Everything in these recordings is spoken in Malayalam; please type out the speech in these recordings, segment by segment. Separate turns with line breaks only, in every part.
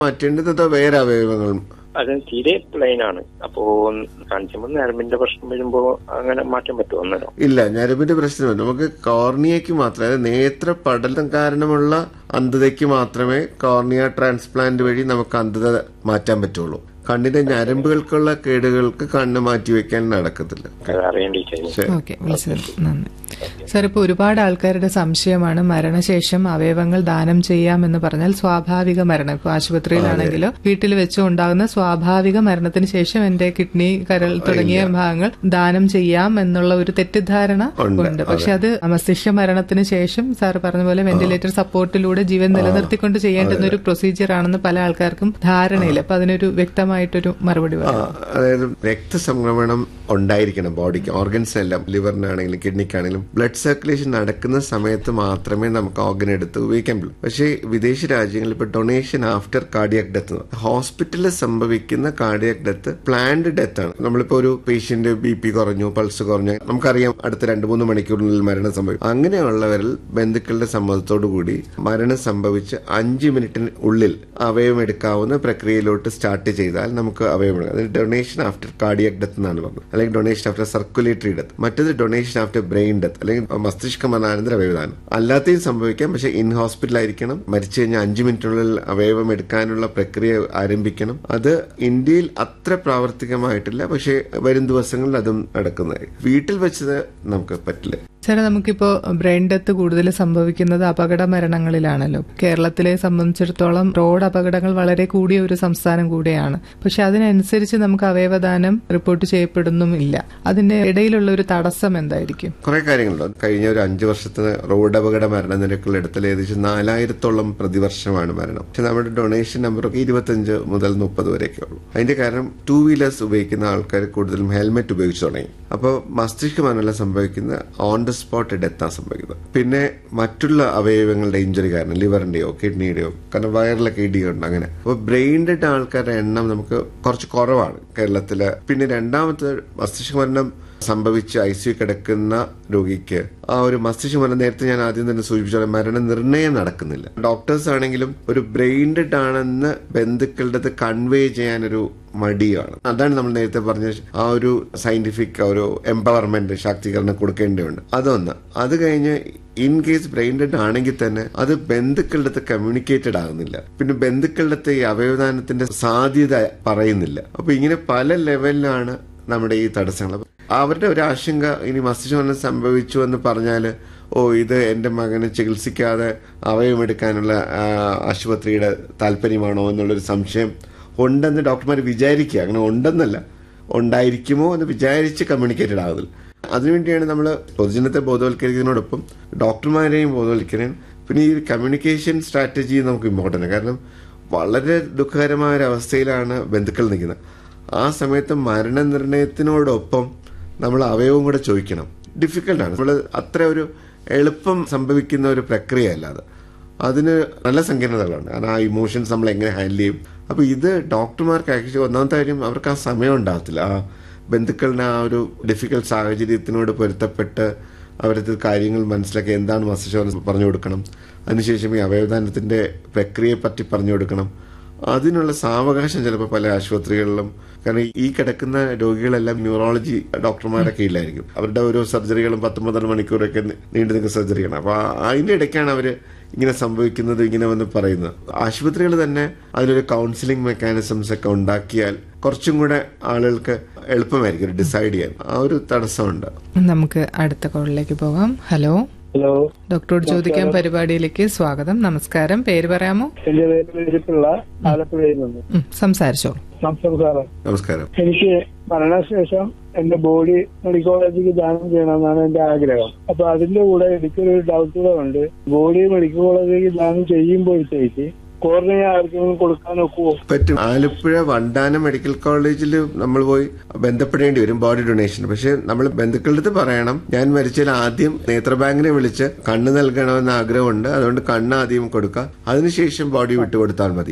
മാറ്റേണ്ടത് വേറെ അവയവങ്ങൾ
അത് തീരെ പ്ലെയിൻ ആണ് അപ്പോ കാണിക്കുമ്പോൾ നരമ്പിന്റെ പ്രശ്നം വരുമ്പോ അങ്ങനെ മാറ്റാൻ പറ്റുമോ അന്നേരം
ഇല്ല ഞരമ്പിന്റെ പ്രശ്നമില്ല നമുക്ക് കോർണിയയ്ക്ക് മാത്രമേ അതായത് നേത്ര പടലം കാരണമുള്ള അന്ധതയ്ക്ക് മാത്രമേ കോർണിയ ട്രാൻസ്പ്ലാന്റ് വഴി നമുക്ക് അന്ധത മാറ്റാൻ പറ്റുള്ളൂ കണ്ണിന്റെ ഞരമ്പുകൾക്കുള്ള കേടുകൾക്ക് കണ്ണ് മാറ്റി വെക്കാൻ നടക്കത്തില്ല
അത് അറിയേണ്ടിട്ടായിരുന്നു
ശരി.
ഓക്കെ വിളിച്ചത് നന്ദി സാർ ഇപ്പോൾ ഒരുപാട് ആൾക്കാരുടെ സംശയമാണ് മരണശേഷം അവയവങ്ങൾ ദാനം ചെയ്യാമെന്ന് പറഞ്ഞാൽ സ്വാഭാവിക മരണം ഇപ്പോൾ ആശുപത്രിയിലാണെങ്കിലോ വീട്ടിൽ വെച്ചോ ഉണ്ടാകുന്ന സ്വാഭാവിക മരണത്തിന് ശേഷം എന്റെ കിഡ്നി കരൾ തുടങ്ങിയ ഭാഗങ്ങൾ ദാനം ചെയ്യാം എന്നുള്ള ഒരു തെറ്റിദ്ധാരണ
ഉണ്ട്,
ഉണ്ട് പക്ഷെ അത് മസ്തിഷ്ക മരണത്തിന് ശേഷം സാർ പറഞ്ഞ പോലെ വെന്റിലേറ്റർ സപ്പോർട്ടിലൂടെ ജീവൻ നിലനിർത്തിക്കൊണ്ട് ചെയ്യേണ്ടുന്ന ഒരു പ്രൊസീജിയർ ആണെന്ന് പല ആൾക്കാർക്കും ധാരണയില്ല അപ്പൊ അതിനൊരു വ്യക്തമായിട്ടൊരു മറുപടി
ആ,
പറയാം
അതായത് രക്തസംക്രമണം ഉണ്ടായിരിക്കണം ബോഡിക്ക് ഓർഗൻസിനെല്ലാം ലിവറിനാണെങ്കിലും കിഡ്നിക്കാണെങ്കിലും ബ്ലഡ് സർക്കുലേഷൻ നടക്കുന്ന സമയത്ത് മാത്രമേ നമുക്ക് ഓർഗൻ എടുത്ത് ഉപയോഗിക്കാൻ പറ്റൂ പക്ഷേ വിദേശ രാജ്യങ്ങളിൽ ഇപ്പോൾ ഡൊണേഷൻ ആഫ്റ്റർ കാർഡിയാക് ഡെത്ത് ഹോസ്പിറ്റലിൽ സംഭവിക്കുന്ന കാർഡിയാക് ഡെത്ത് പ്ലാൻഡ് ഡെത്ത് ആണ് നമ്മളിപ്പോ ഒരു പേഷ്യന്റ് ബി പി കുറഞ്ഞു പൾസ് കുറഞ്ഞു നമുക്കറിയാം അടുത്ത രണ്ട് മൂന്ന് മണിക്കൂറിനുള്ളിൽ മരണം സംഭവിക്കും അങ്ങനെയുള്ളവരിൽ ബന്ധുക്കളുടെ സമ്മതത്തോടു കൂടി മരണം സംഭവിച്ച് അഞ്ച് മിനിറ്റിന് ഉള്ളിൽ അവയവം എടുക്കാവുന്ന പ്രക്രിയയിലോട്ട് സ്റ്റാർട്ട് ചെയ്താൽ നമുക്ക് അവയവം എടുക്കാം അത് ഡൊണേഷൻ ആഫ്റ്റർ കാർഡിയക് ഡെത്ത് എന്നാണ് പറഞ്ഞത് അല്ലെങ്കിൽ ഡൊണേഷൻ ആഫ്റ്റർ സർക്കുലേറ്ററി ഡെത്ത് മറ്റത് ഡൊണേഷൻ ആഫ്റ്റർ ബ്രെയിൻ ഡെത്ത് അല്ലെങ്കിൽ മസ്തിഷ്ക മരണാനന്തര അവയവദാനം അല്ലാത്തതും സംഭവിക്കാം പക്ഷെ ഇൻ ഹോസ്പിറ്റൽ ആയിരിക്കണം മരിച്ചു കഴിഞ്ഞാൽ അഞ്ച് മിനിറ്റിനുള്ളിൽ അവയവം എടുക്കാനുള്ള പ്രക്രിയ ആരംഭിക്കണം അത് ഇന്ത്യയിൽ അത്ര പ്രാവർത്തികമായിട്ടില്ല പക്ഷേ വരും ദിവസങ്ങളിൽ അതും നടക്കുന്നതായി വീട്ടിൽ വെച്ചത് നമുക്ക് പറ്റില്ല
ചേട്ടാ നമുക്കിപ്പോ ബ്രെയിൻ ഡെത്ത് കൂടുതൽ സംഭവിക്കുന്നത് അപകട മരണങ്ങളിലാണല്ലോ കേരളത്തിലെ സംബന്ധിച്ചിടത്തോളം റോഡ് അപകടങ്ങൾ വളരെ കൂടിയ ഒരു സംസ്ഥാനം കൂടിയാണ് പക്ഷെ അതിനനുസരിച്ച് നമുക്ക് അവയവദാനം റിപ്പോർട്ട് ചെയ്യപ്പെടുന്നുമില്ല അതിന്റെ ഇടയിലുള്ള ഒരു തടസ്സം എന്തായിരിക്കും
കുറെ കാര്യങ്ങളുണ്ട് കഴിഞ്ഞ ഒരു അഞ്ചു വർഷത്തെ റോഡ് അപകട മരണ നിരക്കുകൾ എടുത്താൽ ഏകദേശം നാലായിരത്തോളം പ്രതിവർഷമാണ് മരണം പക്ഷെ നമ്മുടെ ഡൊണേഷൻ നമ്പർ ഒക്കെ ഇരുപത്തഞ്ച് മുതൽ മുപ്പത് വരെയൊക്കെ ഉള്ളൂ അതിന്റെ കാരണം ടൂ വീലേഴ്സ് ഉപയോഗിക്കുന്ന ആൾക്കാർ കൂടുതലും ഹെൽമെറ്റ് ഉപയോഗിച്ചു തുടങ്ങി അപ്പോൾ മസ്തിഷ്ക മരണം സംഭവിക്കുന്ന ഓൺ ദ സ്പോട്ട് ഡെത്താണ് സംഭവിക്കുന്നത് പിന്നെ മറ്റുള്ള അവയവങ്ങളുടെ ഇഞ്ചുറി കാരണം ലിവറിന്റെയോ കിഡ്നിയുടെയോ കാരണം വയറിലൊക്കെ ഇടിയുണ്ട് അങ്ങനെ അപ്പോൾ ബ്രെയിൻ ഡെഡ് ആൾക്കാരുടെ എണ്ണം നമുക്ക് കുറച്ച് കുറവാണ് കേരളത്തില് പിന്നെ രണ്ടാമത്തെ മസ്തിഷ്ക മരണം സംഭവിച്ച് ഐ സി കിടക്കുന്ന രോഗിക്ക് ആ ഒരു മസ്തിഷ്ക മരണം നേരത്തെ ഞാൻ ആദ്യം തന്നെ സൂചിപ്പിച്ച മരണ നിർണയം നടക്കുന്നില്ല ഡോക്ടേഴ്സ് ആണെങ്കിലും ഒരു ബ്രെയിൻ ഡെഡ് ആണെന്ന് ബന്ധുക്കളുടെ കൺവേ ചെയ്യാനൊരു മടിയാണ് അതാണ് നമ്മൾ നേരത്തെ പറഞ്ഞ ആ ഒരു സയന്റിഫിക് ഒരു എംപവർമെന്റ് ശാക്തീകരണം കൊടുക്കേണ്ടതുണ്ട് അതൊന്ന് അത് കഴിഞ്ഞ് ഇൻ കേസ് ബ്രെയിൻ ഡെഡ് ആണെങ്കിൽ തന്നെ അത് ബന്ധുക്കളുടെ അടുത്ത് കമ്മ്യൂണിക്കേറ്റഡ് ആകുന്നില്ല പിന്നെ ബന്ധുക്കളുടെ അടുത്ത് ഈ അവയവദാനത്തിന്റെ സാധ്യത പറയുന്നില്ല അപ്പൊ ഇങ്ങനെ പല ലെവലിലാണ് നമ്മുടെ ഈ തടസ്സങ്ങൾ അവരുടെ ഒരു ആശങ്ക ഇനി മസ്തിഷ്കമരണം സംഭവിച്ചു എന്ന് പറഞ്ഞാൽ ഓ ഇത് എൻ്റെ മകന് ചികിത്സിക്കാതെ അവയവമെടുക്കാനുള്ള ആ, ആശുപത്രിയുടെ താല്പര്യമാണോ എന്നുള്ളൊരു സംശയം ഉണ്ടെന്ന് ഡോക്ടർമാർ വിചാരിക്കുക അങ്ങനെ ഉണ്ടെന്നല്ല ഉണ്ടായിരിക്കുമോ എന്ന് വിചാരിച്ച് കമ്മ്യൂണിക്കേറ്റഡ് ആകുന്നില്ല അതിനുവേണ്ടിയാണ് നമ്മൾ പൊതുജനത്തെ ബോധവൽക്കരിക്കുന്നതിനോടൊപ്പം ഡോക്ടർമാരെയും ബോധവൽക്കരിക്കാൻ പിന്നെ ഈ കമ്മ്യൂണിക്കേഷൻ സ്ട്രാറ്റജി നമുക്ക് ഇമ്പോർട്ടൻ്റ് കാരണം വളരെ ദുഃഖകരമായ ഒരു അവസ്ഥയിലാണ് ബന്ധുക്കൾ നിൽക്കുന്നത് ആ സമയത്ത് മരണനിർണയത്തിനോടൊപ്പം നമ്മൾ അവയവം കൂടെ ചോദിക്കണം ഡിഫിക്കൽട്ടാണ് നമ്മൾ അത്ര ഒരു എളുപ്പം സംഭവിക്കുന്ന ഒരു പ്രക്രിയ അല്ല അത് അതിന് നല്ല സങ്കീർണതകളുണ്ട് കാരണം ആ ഇമോഷൻസ് നമ്മൾ എങ്ങനെ ഹാൻഡിൽ ചെയ്യും അപ്പൊ ഇത് ഡോക്ടർമാർക്ക് ആക്ച്വലി ഒന്നാമത്തെ കാര്യം അവർക്ക് ആ സമയം ഉണ്ടാകത്തില്ല ആ ബന്ധുക്കളുടെ ആ ഒരു ഡിഫിക്കൽട്ട് സാഹചര്യത്തിനോട് പൊരുത്തപ്പെട്ട് അവരത് കാര്യങ്ങൾ മനസ്സിലാക്കി എന്താണ് മസ്തിഷ്കം പറഞ്ഞു കൊടുക്കണം അതിനുശേഷം ഈ അവയവദാനത്തിന്റെ പ്രക്രിയയെ പറ്റി പറഞ്ഞു കൊടുക്കണം അതിനുള്ള സാവകാശം ചിലപ്പോൾ പല ആശുപത്രികളിലും കാരണം ഈ കിടക്കുന്ന രോഗികളെല്ലാം ന്യൂറോളജി ഡോക്ടർമാരുടെ കീഴിലായിരിക്കും അവരുടെ ഓരോ സർജറികളും പത്തൊമ്പത് മണിക്കൂറൊക്കെ നീണ്ടു നിൽക്കുന്ന സർജറിയാണ് അപ്പൊ ആ- അതിന്റെ ഇടയ്ക്കാണ് അവര് ഇങ്ങനെ സംഭവിക്കുന്നത് ഇങ്ങനെ വന്ന് പറയുന്നത് ആശുപത്രികൾ തന്നെ അതിലൊരു കൗൺസിലിംഗ് മെക്കാനിസംസ് ഒക്കെ ഉണ്ടാക്കിയാൽ കുറച്ചും കൂടെ ആളുകൾക്ക് എളുപ്പമായിരിക്കും ഡിസൈഡ് ചെയ്യാൻ ആ ഒരു തടസ്സമുണ്ട്
നമുക്ക് അടുത്ത കോളിലേക്ക് പോകാം ഹലോ
ഹലോ
ഡോക്ടറോട് ചോദിക്കാൻ പരിപാടിയിലേക്ക് സ്വാഗതം നമസ്കാരം പേര് പറയാമോ
എന്റെ പേര് വെജിപ്പിള്ള ആലപ്പുഴയിൽ നിന്ന്
ഉം, സംസാരിച്ചോളൂ
നമസ്കാരം സാറേ
നമസ്കാരം
എനിക്ക് മരണശേഷം എന്റെ ബോഡി മെഡിക്കൽ കോളേജിലേക്ക് ദാനം ചെയ്യണമെന്നാണ് എന്റെ ആഗ്രഹം അപ്പൊ അതിന്റെ കൂടെ എനിക്കൊരു ഡൗട്ട് കൂടെ ഉണ്ട് ബോഡി മെഡിക്കൽ കോളേജിലേക്ക് ദാനം ചെയ്യുമ്പോഴത്തേക്ക് കോർണിയ ആർക്കെങ്കിലും കൊടുക്കാൻ ഒക്കുവോ
പറ്റും ആലപ്പുഴ വണ്ടാനം മെഡിക്കൽ കോളേജിൽ നമ്മൾ പോയി ബന്ധപ്പെടേണ്ടി വരും ബോഡി ഡൊണേഷൻ പക്ഷെ നമ്മൾ ബന്ധുക്കളുടെ അടുത്ത് പറയണം ഞാൻ മരിച്ചാൽ ആദ്യം നേത്രബാങ്കിനെ വിളിച്ച് കണ്ണ് നൽകണമെന്ന് ആഗ്രഹമുണ്ട് അതുകൊണ്ട് കണ്ണ് ആദ്യം കൊടുക്കുക അതിനുശേഷം ബോഡി വിട്ടുകൊടുത്താൽ മതിയാവും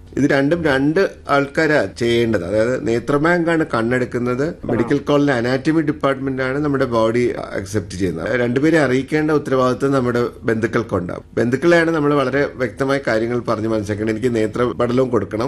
ഇത് രണ്ടും രണ്ട് ആൾക്കാരാ ചെയ്യേണ്ടത് അതായത് നേത്ര ബാങ്കാണ് കണ്ണെടുക്കുന്നത് മെഡിക്കൽ കോളേജിലെ അനാറ്റമി ഡിപ്പാർട്ട്മെന്റ് ആണ് നമ്മുടെ ബോഡി അക്സെപ്റ്റ് ചെയ്യുന്നത് രണ്ടുപേരെ അറിയിക്കേണ്ട ഉത്തരവാദിത്വം നമ്മുടെ ബന്ധുക്കൾക്കുണ്ടാവും ബന്ധുക്കളെയാണ് നമ്മൾ വളരെ വ്യക്തമായ കാര്യങ്ങൾ പറഞ്ഞ് മനസ്സിലാക്കേണ്ടത് എനിക്ക് നേത്ര പഠനവും കൊടുക്കണം